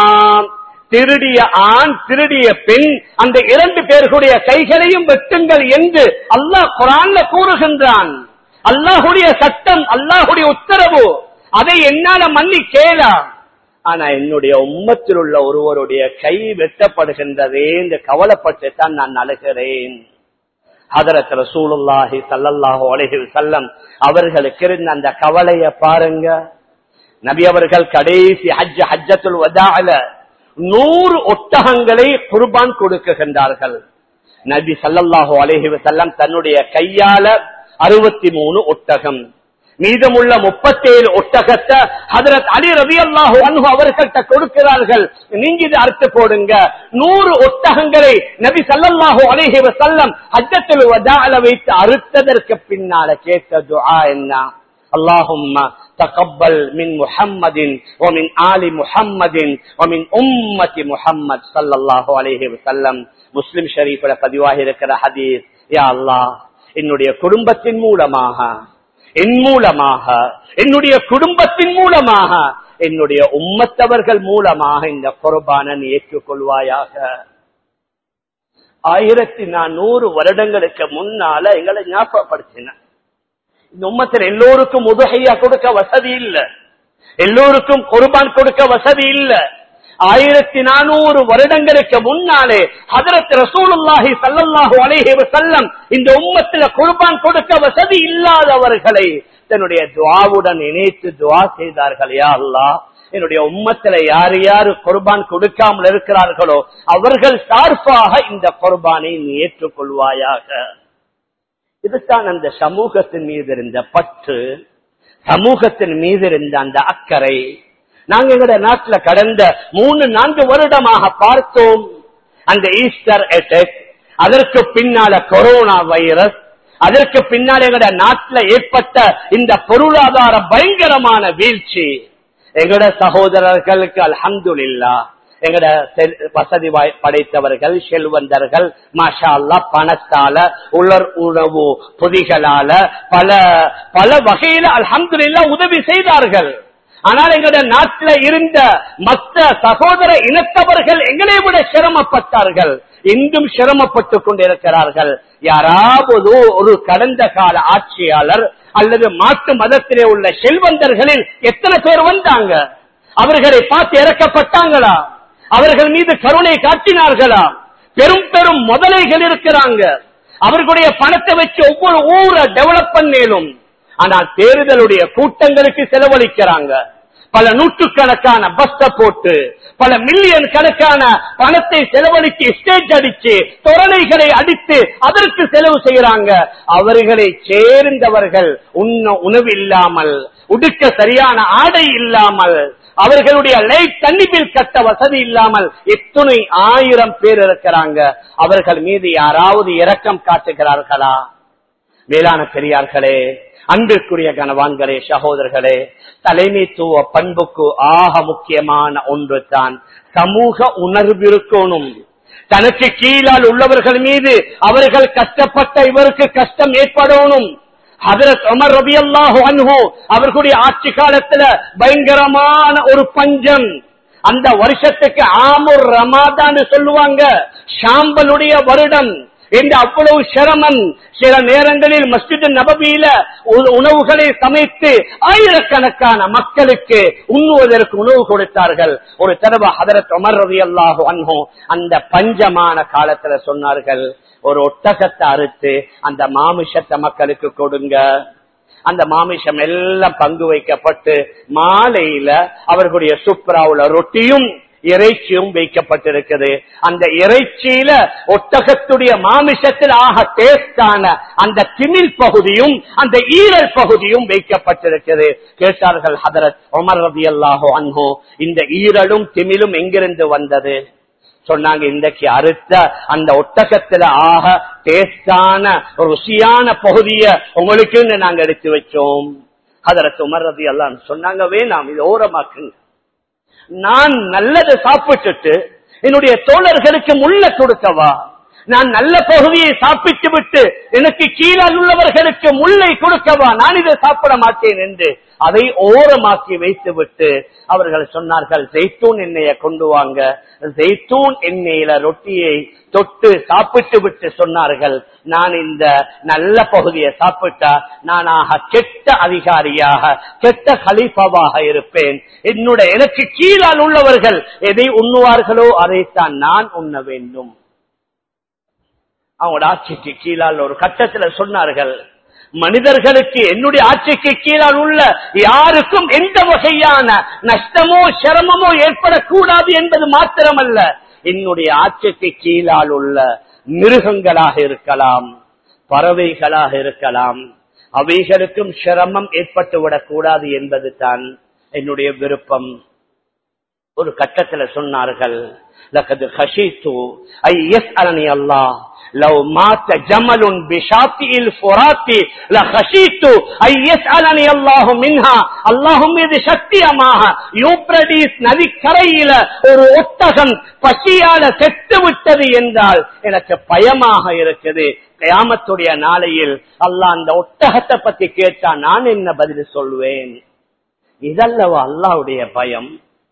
திருடிய ஆண் திருடிய பெண் அந்த இரண்டு பேர்களுடைய கைகளையும் வெட்டுங்கள் என்று அல்லாஹ் குரான்ல கூறுகின்றான் அல்லாஹுடைய சட்டம் அல்லாஹுடைய உத்தரவு அதை என்னால மன்னி கேலாம் ஆனா என்னுடைய உம்மத்தில் உள்ள ஒருவருடைய கை வெட்டப்படுகின்றதே என்று கவலைப்பட்டு தான் நான் அழுகிறேன் ஹதரத் ரசூலுல்லாஹி ஸல்லல்லாஹு அலைஹி வஸல்லம் அவர்களுக்கு இருந்த அந்த கவலைய பாருங்க நபி அவர்கள் கடைசி ஹஜ் ஹஜ்ஜத்துல் வதாஅல நூறு ஒட்டகங்களை குர்பான் கொடுக்குகின்றார்கள் நபி ஸல்லல்லாஹு அலைஹி வஸல்லம் தன்னுடைய கையால அறுபத்தி மூணு ஒட்டகம் மீதமுள்ள முப்பத்தேழு ஒட்டகத்தை ஹதரத் அலி ரவி அல்லாஹு அன்பு அவர்கள்ட்ட கொடுக்கிறார்கள் நீங்க இது அறுத்து போடுங்க நூறு ஒட்டகங்களை நபி சல்லல்லாஹு அலைஹி வஸல்லம் ஹஜ்ஜத்துல் வதாஅல வைத்து அறுத்ததற்கு பின்னால கேட்ட துஆ என்ன اللهم تقبل من محمد ومن آل محمد ومن أمة محمد صلى الله عليه وسلم முஸ்லிம் ஷரீஃபில் பதிவாகி இருக்கிற ஹதீஸ் யா அல்லாஹ் என்னுடைய குடும்பத்தின் மூலமாக என் மூலமாக என்னுடைய குடும்பத்தின் மூலமாக என்னுடைய உம்மத்தவர்கள் மூலமாக இந்த குர்பானன் ஏற்றுக்கொள்வாயாக ஆயிரத்தி நானூறு வருடங்களுக்கு முன்னால எங்களை ஞாபகப்படுத்தின இந்த உம்மத்தில் எல்லோருக்கும் உதகையா கொடுக்க வசதி இல்ல எல்லோருக்கும் குர்பான் கொடுக்க வசதி இல்ல ஆயிரத்தி நானூறு வருடங்களுக்கு முன்னாலே ஹதரத் ரசூலுல்லாஹி ஸல்லல்லாஹு அலைஹி வஸல்லம் இந்த உம்மத்தில குர்பான் கொடுக்க வசதி இல்லாதவர்களை தன்னுடைய துஆவுடன் இணைத்து துஆ செய்தார்கள் யா அல்லாஹ் என்னுடைய உம்மத்தில யார் யாரு குர்பான் கொடுக்காமல் இருக்கிறார்களோ அவர்கள் சார்பாக இந்த குர்பானை நீ ஏற்றுக்கொள்வாயாக இதுதான் அந்த சமூகத்தின் மீது இருந்த பற்று சமூகத்தின் மீது இருந்த அந்த அக்கறை நாங்க எங்களுடைய நாட்டுல கடந்த மூணு நான்கு வருடமாக பார்த்தோம் அந்த ஈஸ்டர் அட்டாக் அதற்கு பின்னால கொரோனா வைரஸ் அதற்கு பின்னால் எங்களுடைய நாட்டுல ஏற்பட்ட இந்த பொருளாதார பயங்கரமான வீழ்ச்சி எங்களோட சகோதரர்களுக்கு அல்ஹம்துலில்லா எங்கட செல்- வசதி வாய்- படைத்தவர்கள் செல்வந்தர்கள் மாஷா அல்லா பணத்தால உலர் உணவு பொதிகளால பல பல வகையில அல்ஹம்துலில்லா உதவி செய்தார்கள் ஆனால் எங்களுடைய நாட்டில இருந்த மற்ற சகோதர இனத்தவர்கள் எங்களை விட சிரமப்பட்டார்கள் இன்றும் சிரமப்பட்டுக் கொண்டிருக்கிறார்கள் யாராவது ஒரு கடந்த கால ஆட்சியாளர் அல்லது மாட்டு மதத்திலே உள்ள செல்வந்தர்களில் எத்தனை பேர் வந்தாங்க அவர்களை பார்த்து இறக்கப்பட்டாங்களா அவர்கள் மீது கருணை காட்டினார்களா பெரும் பெரும் முதலைகள் இருக்கிறாங்க அவர்களுடைய பணத்தை வச்சு ஒவ்வொரு ஊரை டெவலப் பண்ணேனும் ஆனால் தேர்தலுடைய கூட்டங்களுக்கு செலவழிக்கிறாங்க பல நூற்றுக்கணக்கான பஸ்ட போட்டு பல மில்லியன் கணக்கான பணத்தை செலவழித்து ஸ்டேஜ் அடிச்சு தொரணைகளை அடித்து அதற்கு செலவு செய்யறாங்க அவர்களை சேர்ந்தவர்கள் உண்ண உணவு இல்லாமல் உடுக்க சரியான ஆடை இல்லாமல் அவர்களுடைய லைட் தண்ணி பில் கட்ட வசதி இல்லாமல் எத்தனை ஆயிரம் பேர் இருக்கிறாங்க அவர்கள் மீது யாராவது இரக்கம் காட்டுகிறார்களா மேலான பெரியார்களே அன்பிற்குரிய கனவான்களே சகோதரர்களே தலைமைத்துவ பண்புக்கு ஆக முக்கியமான ஒன்று தான் சமூக உணர்வு இருக்கணும் தனக்கு கீழால் உள்ளவர்கள் மீது அவர்கள் கஷ்டப்பட்ட இவருக்கு கஷ்டம் ஏற்படணும் ஹதரத் உமர் ரபி அல்லாஹு அன்ஹு அவர்களுடைய ஆட்சி காலத்துல பயங்கரமான ஒரு பஞ்சம் அந்த வருஷத்துக்கு ஆமுர் ரமாதான் சொல்லுவாங்க ஷாம்பலுடைய வருடம் என்று அவ்வளவு சிரமம் சில நேரங்களில் மஸ்ஜித் நபபியில உ- உணவுகளை சமைத்து ஆயிரக்கணக்கான மக்களுக்கு உண்ணுவதற்கு உணவு கொடுத்தார்கள் ஒரு தடவை ஹதரத் உமர் ரவி அல்லாஹு அன்ஹோ அந்த பஞ்சமான காலத்துல சொன்னார்கள் ஒரு ஒட்டகத்தை அறுத்து அந்த மாமிஷத்தை மக்களுக்கு கொடுங்க அந்த மாமிஷம் எல்லாம் பங்கு வைக்கப்பட்டு மாலையில அவர்களுடைய சுப்ராவுல ரொட்டியும் இறைச்சியும் வைக்கப்பட்டிருக்குது அந்த இறைச்சியில ஒட்டகத்துடைய மாமிசத்தில் ஆக டேஸ்டான அந்த திமில் பகுதியும் அந்த ஈரல் பகுதியும் வைக்கப்பட்டிருக்கிறது கேட்டார்கள் ஹதரத் உமர் ரதி அல்லாஹோ அன்ஹோ இந்த ஈரலும் திமிலும் எங்கிருந்து வந்தது சொன்னாங்க இன்றைக்கு அறுத்த அந்த ஒட்டகத்துல ஆக டேஸ்டான ருசியான பகுதிய உங்களுக்கு நாங்க எடுத்து வச்சோம் அதற்கு உமர்றது எல்லாம் சொன்னாங்க வேணாம் இது ஓரமாக்குங்க நான் நல்லதை சாப்பிட்டுட்டு என்னுடைய தோழர்களுக்கு முள்ள கொடுக்கவா நான் நல்ல பகுதியை சாப்பிட்டு விட்டு எனக்கு கீழால் உள்ளவர்களுக்கு முல்லை கொடுக்கவா நான் இதை சாப்பிட மாட்டேன் என்று அதை ஓரமாக்கி வைத்து விட்டு அவர்கள் சொன்னார்கள் ஜெய்தூன் எண்ணெயை கொண்டு வாங்க ஜெய்தூன் எண்ணெயில ரொட்டியை தொட்டு சாப்பிட்டு விட்டு சொன்னார்கள் நான் இந்த நல்ல பகுதியை சாப்பிட்டா நானாக கெட்ட அதிகாரியாக கெட்ட கலீஃபாவாக இருப்பேன் என்னுடைய எனக்கு கீழால் உள்ளவர்கள் எதை உண்ணுவார்களோ அதைத்தான் நான் உண்ண வேண்டும் அவங்களோட ஆட்சிக்கு கீழால் ஒரு கட்டத்துல சொன்னார்கள் மனிதர்களுக்கு என்னுடைய ஆட்சிக்கு கீழால் உள்ள யாருக்கும் எந்த வகையான நஷ்டமோ சிரமமோ ஏற்படக்கூடாது என்பது மாத்திரமல்ல என்னுடைய ஆட்சிக்கு கீழால் உள்ள மிருகங்களாக இருக்கலாம் பறவைகளாக இருக்கலாம் அவைகளுக்கும் சிரமம் ஏற்பட்டு விடக்கூடாது என்பது தான் என்னுடைய விருப்பம் ஒரு கட்டத்துல சொன்னார்கள் லக்கது ஹஷீத்து ஐ எஸ் அலனி அல்லாஹ் لو مات جمل بشاطئ الفرات لخشيت أن يسألني الله منها اللهم இது சத்தியமாக யூப்ரடிஸ் நதிக்கரையில ஒரு ஒட்டகம் பசியால செத்து விட்டது என்றால் எனக்கு பயமாக இருக்குது கயாமத்துடைய நாளையில் அல்லாஹ் அந்த ஒட்டகத்தை பத்தி கேட்டா நான் என்ன பதில் சொல்வேன் இதல்லவா அல்லாவுடைய பயம்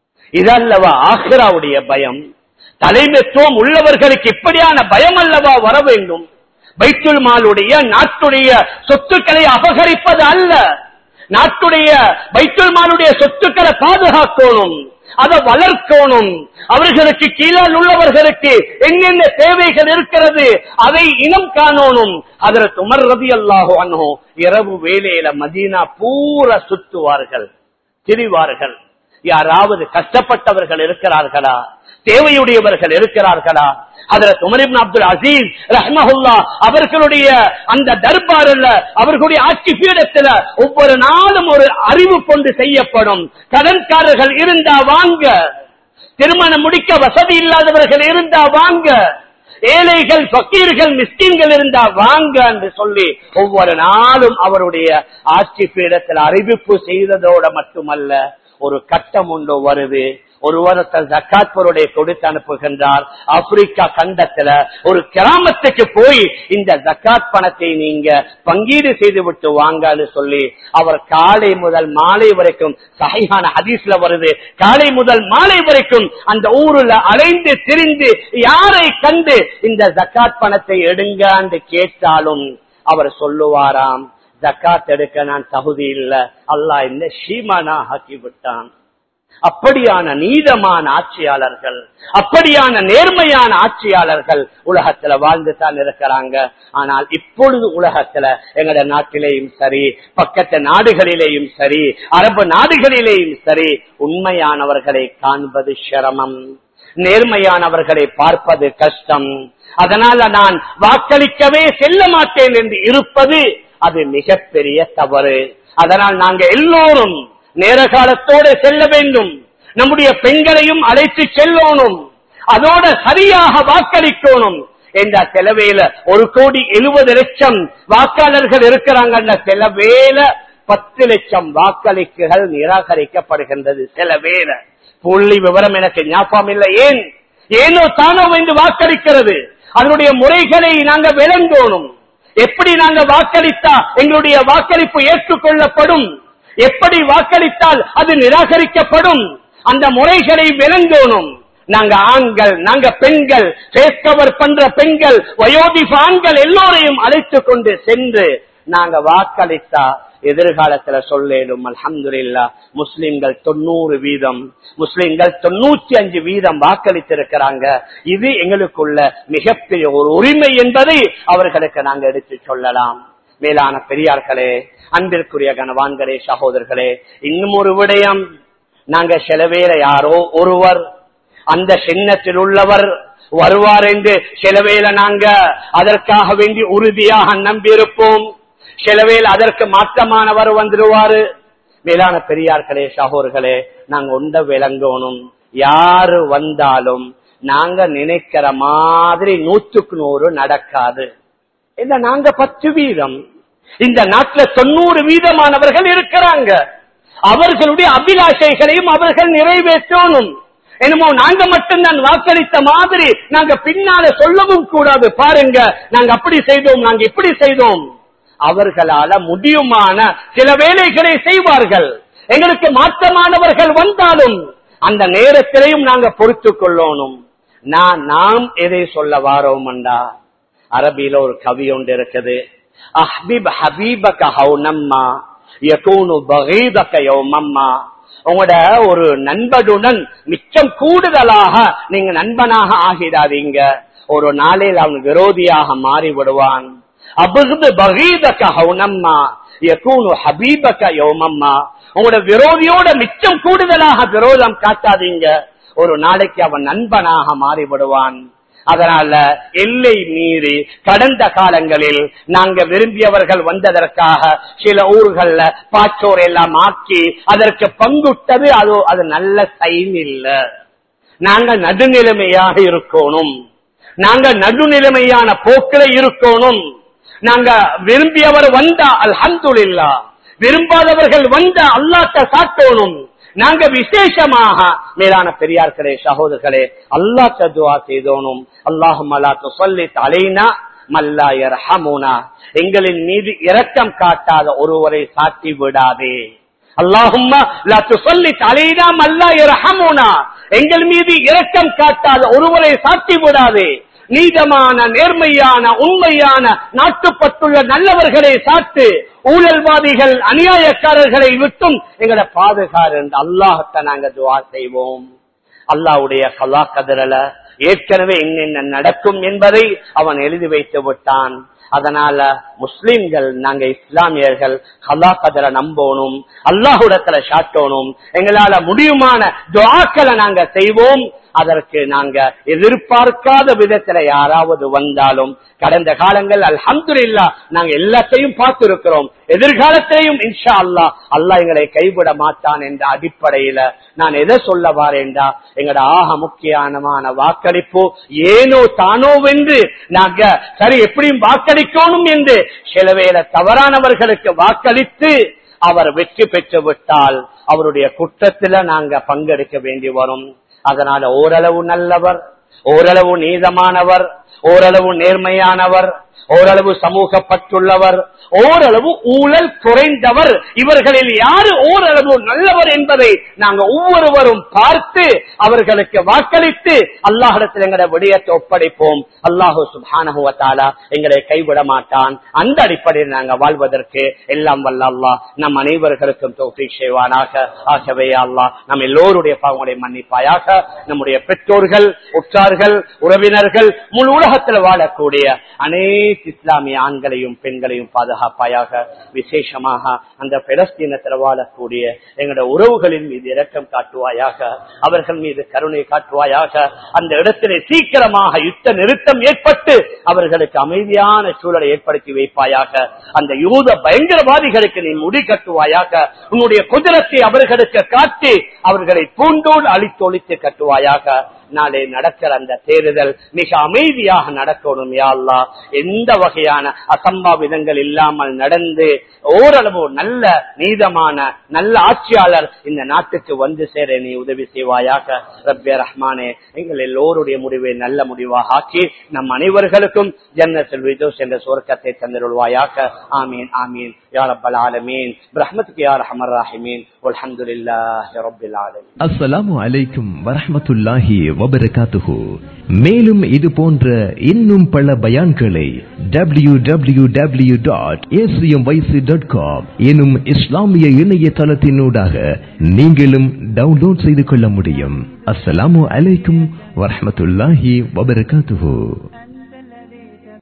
இதல்லவா ஆஹிராவுடைய பயம் தலைமைத்துவம் உள்ளவர்களுக்கு இப்படியான பயம் அல்லவா வர வேண்டும் பைத்துல் மாலுடைய நாட்டுடைய சொத்துக்களை அபகரிப்பது அல்ல நாட்டுடைய பைத்துல் மாலுடைய சொத்துக்களை பாதுகாக்கணும் அதை வளர்க்கணும் அவர்களுக்கு கீழால் உள்ளவர்களுக்கு என்னென்ன தேவைகள் இருக்கிறது அதை இனம் காணணும் அதற்கு உமர் ரவி அல்லாஹோ அன்னோ இரவு வேலையில மதீனா பூரா சுற்றுவார்கள் திரிவார்கள் யாராவது கஷ்டப்பட்டவர்கள் இருக்கிறார்களா தேவையுடையவர்கள் இருக்கிறார்களா அதற்கு உமரிபின் அப்துல் அசீஸ் ரஹ்மஹுல்லா அவர்களுடைய அந்த தர்பாரில் அவர்களுடைய ஆட்சி பீடத்துல ஒவ்வொரு நாளும் ஒரு அறிவு கொண்டு செய்யப்படும் கடன்காரர்கள் இருந்தா வாங்க திருமணம் முடிக்க வசதி இல்லாதவர்கள் இருந்தா வாங்க ஏழைகள் பக்கீர்கள் மிஸ்கின்கள் இருந்தா வாங்க என்று சொல்லி ஒவ்வொரு நாளும் அவருடைய ஆட்சி பீடத்தில் அறிவிப்பு செய்ததோட மட்டுமல்ல ஒரு கட்டம் ஒன்று வருது ஒருவரத்தை ஜக்காத் பொருளை கொடுத்து அனுப்புகின்றார் ஆப்பிரிக்கா கண்டத்துல ஒரு கிராமத்துக்கு போய் இந்த ஜக்காத் பணத்தை நீங்க பங்கீடு செய்து விட்டு வாங்கன்னு சொல்லி அவர் காலை முதல் மாலை வரைக்கும் சகையான ஹதீஸ்ல வருது காலை முதல் மாலை வரைக்கும் அந்த ஊருல அலைந்து திரிந்து யாரை கண்டு இந்த ஜக்காத் பணத்தை எடுங்கன்னு கேட்டாலும் அவர் சொல்லுவாராம் ஜக்காத் எடுக்க நான் தகுதி இல்ல அல்லாஹ் இந்த ஷீமானா ஆக்கி விட்டான் அப்படியான நீதமான ஆட்சியாளர்கள் அப்படியான நேர்மையான ஆட்சியாளர்கள் உலகத்துல வாழ்ந்து தான் இருக்கிறாங்க ஆனால் இப்பொழுது உலகத்துல எங்கட நாட்டிலேயும் சரி பக்கத்து நாடுகளிலேயும் சரி அரபு நாடுகளிலேயும் சரி உண்மையானவர்களை காண்பது சிரமம் நேர்மையானவர்களை பார்ப்பது கஷ்டம் அதனால நான் வாக்களிக்கவே செல்ல மாட்டேன் என்று இருப்பது அது மிகப்பெரிய தவறு அதனால் நாங்க எல்லோரும் நேர காலத்தோடு செல்ல வேண்டும் நம்முடைய பெண்களையும் அழைத்து செல்லணும் அதோட சரியாக வாக்களிக்கணும் என்ற செலவேல ஒரு கோடி எழுபது லட்சம் வாக்காளர்கள் இருக்கிறாங்க செலவேல பத்து லட்சம் வாக்களிப்புகள் நிராகரிக்கப்படுகின்றது சில வேல புள்ளி விவரம் எனக்கு ஞாபகம் இல்லை ஏன் ஏனோ தானோ என்று வாக்களிக்கிறது அதனுடைய முறைகளை நாங்க விளங்கணும் எப்படி நாங்க வாக்களித்தா எங்களுடைய வாக்களிப்பு ஏற்றுக்கொள்ளப்படும் எப்படி வாக்களித்தால் அது நிராகரிக்கப்படும் அந்த முறைகளை விளங்கணும் நாங்க ஆண்கள் நாங்க பெண்கள் ஃபேஸ் கவர் பண்ற பெண்கள் வயோதிப ஆண்கள் எல்லோரையும் அழைத்துக் கொண்டு சென்று நாங்க வாக்களித்தா எதிர்காலத்துல சொல்லேடும் அல்ஹம்துலில்லா முஸ்லிம்கள் தொண்ணூறு வீதம் முஸ்லிம்கள் தொண்ணூத்தி அஞ்சு வீதம் வாக்களித்திருக்கிறாங்க இது எங்களுக்குள்ள மிகப்பெரிய ஒரு உரிமை என்பதை அவர்களுக்கு நாங்க எடுத்து சொல்லலாம் மேலான பெரியார்களே அன்பிற்குரிய கனவான்களே சகோதரர்களே இன்னும் ஒரு விடயம் நாங்க செலவேல யாரோ ஒருவர் அந்த சின்னத்தில் உள்ளவர் வருவார் என்று சிலவேல நாங்க அதற்காக வேண்டி உறுதியாக நம்பியிருப்போம் சிலவேல் அதற்கு மாற்றமானவர் வந்துடுவாரு மேலான பெரியார்களே சகோர்களே நாங்க உண்ட விளங்கணும் யாரு வந்தாலும் நாங்க நினைக்கிற மாதிரி நூற்றுக்கு நூறு நடக்காது இல்ல நாங்க பத்து வீதம் இந்த நாட்டுல தொண்ணூறு வீதமானவர்கள் இருக்கிறாங்க அவர்களுடைய அபிலாஷைகளையும் அவர்கள் நிறைவேற்றணும் என்னமோ நாங்க மட்டும்தான் வாக்களித்த மாதிரி நாங்க பின்னால சொல்லவும் கூடாது பாருங்க நாங்க அப்படி செய்தோம் நாங்க இப்படி செய்தோம் அவர்களால முடியுமான சில வேலைகளை செய்வார்கள் எங்களுக்கு மாற்றமானவர்கள் வந்தாலும் அந்த நேரத்திலையும் நாங்க பொறுத்து கொள்ளணும் நான் நாம் எதை சொல்ல வாரோம்டா அரபியில ஒரு கவி ஒன்று இருக்குது அஹ்பிப் ஹபீபக ஹவுனம்மா யகூனு பகீதக யௌமம்மா உங்களோட ஒரு நண்பனுடன் மிச்சம் கூடுதலாக நீங்க நண்பனாக ஆகிடாதீங்க ஒரு நாளில் அவன் விரோதியாக மாறி விடுவான் அபுது பகீதக ஹவுனம்மா யகூனு ஹபீபக யௌமம்மா உங்களோட விரோதியோட மிச்சம் கூடுதலாக விரோதம் காட்டாதீங்க ஒரு நாளைக்கு அவன் நண்பனாக மாறி விடுவான் அதனால எல்லை மீறி கடந்த காலங்களில் நாங்க விரும்பியவர்கள் வந்ததற்காக சில ஊர்கள்ல பாச்சோர் எல்லாம் ஆக்கி அதற்கு பங்குட்டது அது அது நல்ல சைன் இல்ல நாங்க நடுநிலைமையாக இருக்கணும் நாங்க நடுநிலைமையான போக்கில இருக்கணும் நாங்க விரும்பியவர் வந்தா அல்ஹம்துலில்லா விரும்பாதவர்கள் வந்தா அல்லாட்ட சாட்டணும் நாங்க விசேஷமாக மேலான பெரியார்களே சகோதரர்களே அல்லாஹ் துவா செய்தோனும் அல்லாஹும் அல்லாத்து சொல்லி தலைனா மல்லாயர் ஹமுனா எங்களின் மீது இரக்கம் காட்டாத ஒருவரை சாட்டி விடாதே அல்லாஹும்மா சொல்லி தலைனா மல்லாயர் ஹமுனா எங்கள் மீது இரக்கம் காட்டாத ஒருவரை சாட்டி விடாதே நீதமான நேர்மையான உண்மையான நாட்டுப்பட்டுள்ள நல்லவர்களை சாட்டு ஊழல்வாதிகள் அநியாயக்காரர்களை விட்டும் எங்களை பாதுகார் என்று அல்லாஹத்தை நாங்க துவா செய்வோம் அல்லாவுடைய கலா கதிரல ஏற்கனவே என்னென்ன நடக்கும் என்பதை அவன் எழுதி வைத்து விட்டான் அதனால முஸ்லிம்கள் நாங்க இஸ்லாமியர்கள் கலா கதிர நம்பணும் அல்லாஹுடத்துல சாட்டணும் எங்களால முடியுமான துவாக்களை நாங்க செய்வோம் அதற்கு நாங்க எதிர்பார்க்காத விதத்துல யாராவது வந்தாலும் கடந்த காலங்கள் அல்ஹம்துலில்லா நாங்க எல்லாத்தையும் பார்த்திருக்கிறோம் எதிர்காலத்திலையும் இன்ஷா அல்லா அல்லாஹ் எங்களை கைவிட மாட்டான் என்ற அடிப்படையில நான் எதை சொல்ல வாரேன்டா எங்கட ஆக முக்கியமான வாக்களிப்பு ஏனோ தானோ வென்று நாங்க சரி எப்படியும் வாக்களிக்கணும் என்று சில வேளை தவறானவர்களுக்கு வாக்களித்து அவர் வெற்றி பெற்று விட்டால் அவருடைய குற்றத்துல நாங்க பங்கெடுக்க வேண்டி வரும் அதனால ஓரளவு நல்லவர் ஓரளவு நீதமானவர் ஓரளவு நேர்மையானவர் ஓரளவு சமூகப்பட்டுள்ளவர் ஓரளவு ஊழல் குறைந்தவர் இவர்களில் யாரு ஓரளவு நல்லவர் என்பதை நாங்க ஒவ்வொருவரும் பார்த்து அவர்களுக்கு வாக்களித்து அல்லாஹிடத்தில் எங்களை விடயத்தை ஒப்படைப்போம் அல்லாஹு சுபானகுவத்தாலா எங்களை கைவிட மாட்டான் அந்த அடிப்படையில் நாங்க வாழ்வதற்கு எல்லாம் வல்ல அல்லாஹ் நம் அனைவர்களுக்கும் தோஃபி செய்வானாக ஆகவே அல்லாஹ் நம் எல்லோருடைய பாவங்களை மன்னிப்பாயாக நம்முடைய பெற்றோர்கள் உற்றார்கள் உறவினர்கள் முழு உலகத்தில் வாழக்கூடிய அனைத்து இஸ்லாமிய ஆண்களையும் பெண்களையும் பாதுகாப்பாயாக விசேஷமாக அந்த பெலஸ்தீனத்தில் வாழக்கூடிய எங்களுடைய உறவுகளின் மீது இரக்கம் காட்டுவாயாக அவர்கள் மீது கருணை காட்டுவாயாக அந்த இடத்திலே சீக்கிரமாக யுத்த நிறுத்தம் ஏற்பட்டு அவர்களுக்கு அமைதியான சூழலை ஏற்படுத்தி வைப்பாயாக அந்த யூத பயங்கரவாதிகளுக்கு நீ முடி கட்டுவாயாக உன்னுடைய குதிரத்தை அவர்களுக்கு காட்டி அவர்களை பூண்டோடு அழித்தொழித்து கட்டுவாயாக நாளை நடக்கிற அந்த தேர்தல் மிக அமைதியாக நடக்கணும் யா அல்லாஹ் எந்த வகையான அசம்பாவிதங்கள் இல்லாமல் நடந்து ஓரளவு நல்ல நீதமான நல்ல ஆட்சியாளர் இந்த நாட்டுக்கு வந்து சேர நீ உதவி செய்வாயாக ரப்பே ரஹ்மானே எங்கள் எல்லோருடைய முடிவை நல்ல முடிவாக ஆக்கி நம் அனைவர்களுக்கும் ஜன்னத்தில் விதோஸ் என்ற சுவர்க்கத்தை தந்திருவாயாக ஆமீன் ஆமீன் யா ரப்பல் ஆலமீன் பிரஹ்மத்துக்கு யா ரஹமர் ராஹிமீன் அல்ஹம்துலில்லாஹி ரப்பில் ஆலமீன் அஸ்ஸலாமு அலைக்கும் வரஹ்மத்துல்லாஹி வபரகாத்துஹு மேலும் இது போன்ற இன்னும் பல பயான்களை W W W dot dot com எனும் இஸ்லாமிய இணையதளத்தினூடாக நீங்களும் டவுன்லோட் செய்து கொள்ள முடியும் அஸ்ஸலாமு அலைக்கும் வரஹ்மத்துல்லாஹி வபரகாத்துஹு